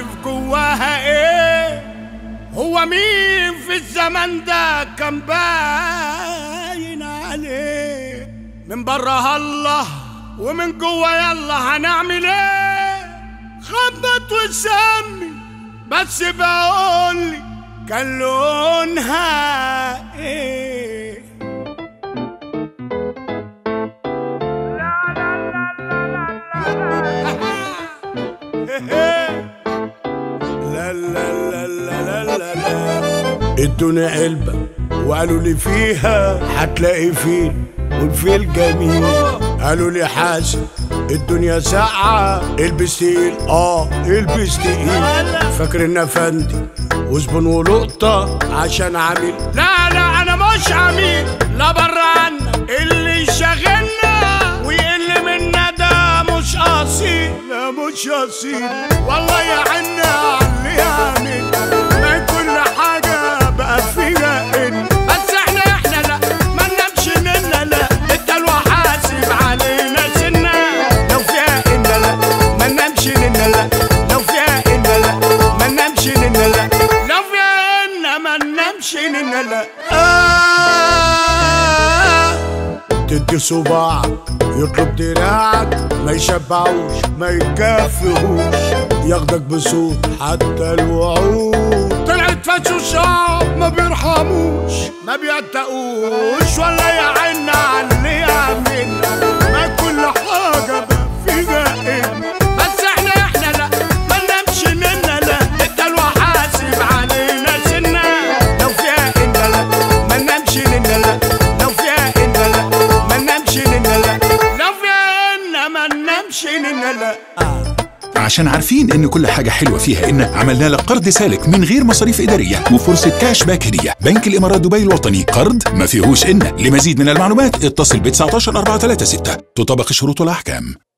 عارف جواها ايه هو مين في الزمن ده كان باين عليه من بره الله ومن جوا يلا هنعمل ايه خبط وسمي بس بقولي كان لونها ايه لا لا لا لا لا لا لا ادوني علبة وقالوا لي فيها هتلاقي فيل والفيل جميل قالوا لي حاسب الدنيا ساقعة البس تقيل اه البس تقيل فاكر ان افندي وزبون ولقطة عشان عميل لا لا انا مش عميل لا بره عنك اللي شاغلنا ويقل منا ده مش اصيل لا مش اصيل والله يا عنا علي عامل ما كل حاجة بقى فيها ان بس احنا احنا لا ما ننامش منا لا انت الوحاسب علينا سنة لو فيها ان لا ما ننامش منا لا لو فيها ان لا ما ننامش منا لا لو فيها ان ما ننامش منا لا آه تدي صباعك يطلب دراعك ما يشبعوش ما يكفيهوش ياخدك بصوت حتى الوعود طلعت فاتشو شعب ما بيرحموش ما بيتقوش ولا يا عنا على اللي يعملنا ما كل حاجة بقى فيها إن بس احنا احنا لا ما ننامش منا لا انت الوحاسب علينا سنة لو فيها إن لا ما ننامش منا لا لو فيها إن لا ما ننامش منا لا لو فيها إن ما ننامش منا لا عشان عارفين ان كل حاجة حلوة فيها ان عملنا لك قرض سالك من غير مصاريف ادارية وفرصة كاش باك هدية بنك الامارات دبي الوطني قرض ما فيهوش ان لمزيد من المعلومات اتصل ب 19 436 تطبق الشروط والاحكام